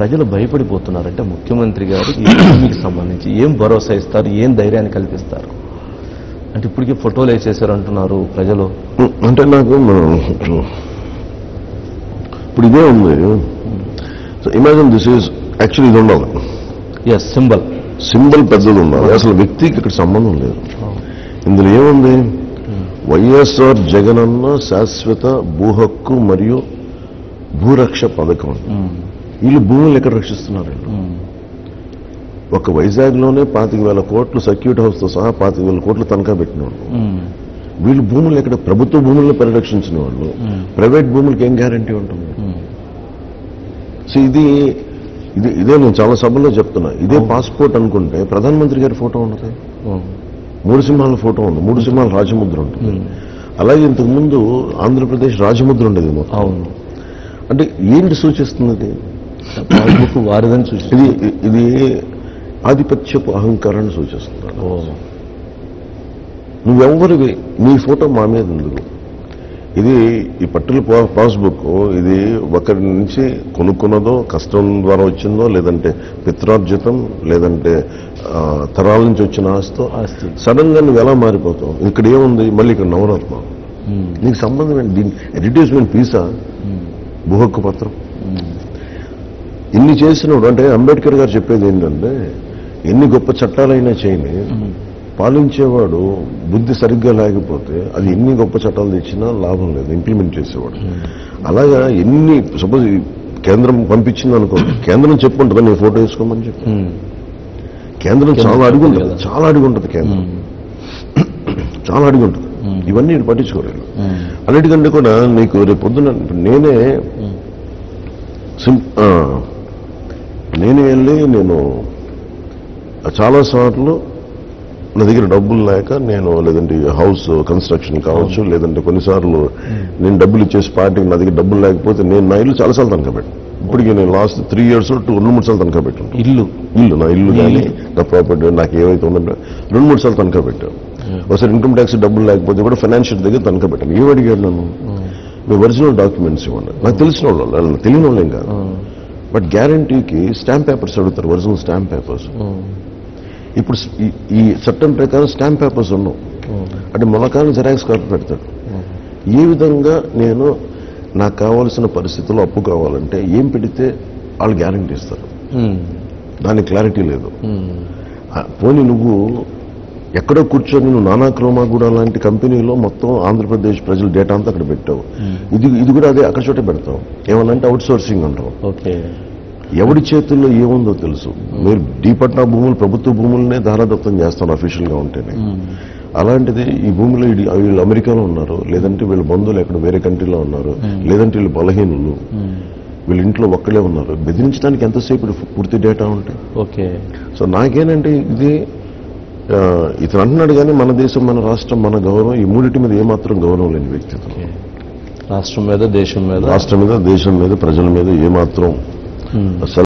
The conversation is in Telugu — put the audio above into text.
ప్రజలు భయపడిపోతున్నారంటే ముఖ్యమంత్రి గారు ఈ భూమికి సంబంధించి ఏం భరోసా ఇస్తారు ఏం ధైర్యాన్ని కల్పిస్తారు అంటే ఇప్పటికీ ఫోటోలు వేసేసారు అంటున్నారు ప్రజలు అంటే నాకు మనం ఇప్పుడు ఇదే ఉంది so imagine this is actually ఇది ఉండాలి ఎస్ సింబల్ సింబల్ పెద్దది ఉండాలి అసలు వ్యక్తికి ఇక్కడ సంబంధం లేదు ఇందులో ఏముంది వైఎస్ఆర్ జగనన్న శాశ్వత భూ హక్కు మరియు భూరక్ష పథకం వీళ్ళు భూములు ఎక్కడ రక్షిస్తున్నారు వీళ్ళు? ఒక వైజాగ్లోనే పాతిక వేల కోట్లు సర్క్యూట్ హౌస్తో సహా పాతిక వేల కోట్లు తనఖా పెట్టిన వాళ్ళు వీళ్ళు భూములు ఎక్కడ ప్రభుత్వ భూములను పరిరక్షించిన వాళ్ళు ప్రైవేట్ భూములకి ఏం గ్యారంటీ ఉంటుంది సో ఇది ఇది ఇదే నేను చాలా సభల్లో చెప్తున్నా ఇదే పాస్పోర్ట్ అనుకుంటే ప్రధానమంత్రి గారి ఫోటో ఉన్నది మూడు సింహాల ఫోటో ఉంది మూడు సింహాల రాజముద్ర ఉంటుంది అలాగే ఇంతకు ముందు ఆంధ్రప్రదేశ్ రాజముద్ర ఉండేది మొత్తం అవును అంటే ఏంటి సూచిస్తుంది ఇది? పాస్బుక్ వారిదని చూసి ఇది ఇది ఆధిపత్యపు అహంకారాన్ని సూచిస్తుంది ఓ నువ్వెవ్వరివి నీ ఫోటో మా మీద ఎందుకు ఇది ఈ పట్టుల పా- పాస్బుక్ ఇది ఒకరి నుంచి కొనుక్కున్నదో కష్టం ద్వారా వచ్చిందో లేదంటే పిత్రార్జితం లేదంటే ఆ, తరాల నుంచి వచ్చిన ఆస్తో ఆస్తి. సడన్ గా నువ్వు ఎలా మారిపోతావు ఇక్కడ ఏముంది మళ్ళీ ఇక్కడ నవరత్నం నీకు సంబంధం ఏంటి దీని అడ్వర్టైజ్మెంట్ పీసా భూహక్కు పత్రం ఇన్ని చేసినప్పుడు అంటే అంబేద్కర్ గారు చెప్పేది ఏంటంటే ఎన్ని గొప్ప చట్టాలైనా చేయని పాలించేవాడు బుద్ధి సరిగ్గా లేకపోతే అది ఎన్ని గొప్ప చట్టాలు తెచ్చినా లాభం లేదు ఇంప్లిమెంట్ చేసేవాడు అలాగా ఎన్ని సపోజ్ కేంద్రం పంపించింది అనుకో కేంద్రం చెప్పుకుంటుందా నీ ఫోటో వేసుకోమని చెప్పి కేంద్రం చాలా అడుగు ఉంటుంది చాలా అడుగు ఉంటుంది కేంద్రం చాలా అడుగు ఉంటుంది ఇవన్నీ వీళ్ళు పట్టించుకోలేదు అన్నిటికంటే కూడా నీకు రేపు పొద్దున నేనే సిం ఆ, నేనే వెళ్ళి నేను చాలా సార్లు నా దగ్గర డబ్బులు లేక నేను లేదంటే హౌస్ కన్స్ట్రక్షన్ కావచ్చు లేదంటే కొన్నిసార్లు నేను డబ్బులు ఇచ్చేసి పార్టీకి నా దగ్గర డబ్బులు లేకపోతే నేను నా ఇల్లు చాలాసార్లు తనఖా పెట్టాను ఇప్పటికి నేను లాస్ట్ త్రీ ఇయర్స్ టూ రెండు మూడు సార్లు తనఖా పెట్టాను ఇల్లు ఇల్లు నా ఇల్లు కానీ నా ప్రాపర్టీ నాకు ఏవైతే ఉందో రెండు మూడు సార్లు తనఖా పెట్టాను ఒకసారి ఇన్కమ్ ట్యాక్స్ డబ్బులు లేకపోతే కూడా ఫైనాన్షియల్ దగ్గర తనఖా పెట్టాను ఏం అడిగాడు నన్ను మీ ఒరిజినల్ డాక్యుమెంట్స్ ఇవ్వండి నాకు తెలిసిన వాళ్ళు వాళ్ళని తెలియని వాళ్ళేం కాదు బట్ గ్యారంటీకి స్టాంప్ పేపర్స్ అడుగుతారు ఒరిజినల్ స్టాంప్ పేపర్స్ ఇప్పుడు స్- ఈ- ఈ చట్టం ప్రకారం స్టాంప్ పేపర్స్ ఉండవు అంటే మొలకాలను జెరాక్స్ కాపీ పెడతాడు ఏ విధంగా నేను నాకు కావాల్సిన పరిస్థితుల్లో అప్పు కావాలంటే ఏం పెడితే వాళ్ళు గ్యారంటీ ఇస్తారు దానికి క్లారిటీ లేదు ఆ, పోనీ నువ్వు ఎక్కడో కూర్చొని నువ్వు నానా క్రోమాగూడ లాంటి కంపెనీలో మొత్తం ఆంధ్రప్రదేశ్ ప్రజల డేటా అంతా అక్కడ పెట్టావు ఇది ఇది కూడా అదే అక్కడ చోటే పెడతావు ఏమనంటే అవుట్ సోర్సింగ్ అంటావు ఓకే ఎవడి చేతుల్లో ఏముందో తెలుసు మీరు డీపట్నా భూములు ప్రభుత్వ భూములనే ధారాదత్తం చేస్తాను అఫీషియల్ గా ఉంటేనే అలాంటిది ఈ భూమిలో వీళ్ళు వీళ్ళు అమెరికాలో ఉన్నారు లేదంటే వీళ్ళ బంధువులు ఎక్కడ వేరే కంట్రీలో ఉన్నారు లేదంటే వీళ్ళు బలహీనులు వీళ్ళ ఇంట్లో ఒక్కలే ఉన్నారు బెదిరించడానికి ఎంతసేపు ఇది పూర్తి డేటా ఉంటాయి ఓకే సో నాకేనంటే ఇది ఆ, ఇతను అంటున్నాడు కానీ మన దేశం మన రాష్ట్రం మన గౌరవం ఈ మూడింటి మీద ఏమాత్రం గౌరవం లేని వ్యక్తి ఇతను. రాష్ట్రం మీద దేశం మీద రాష్ట్రం మీద దేశం మీద ప్రజల మీద ఏమాత్రం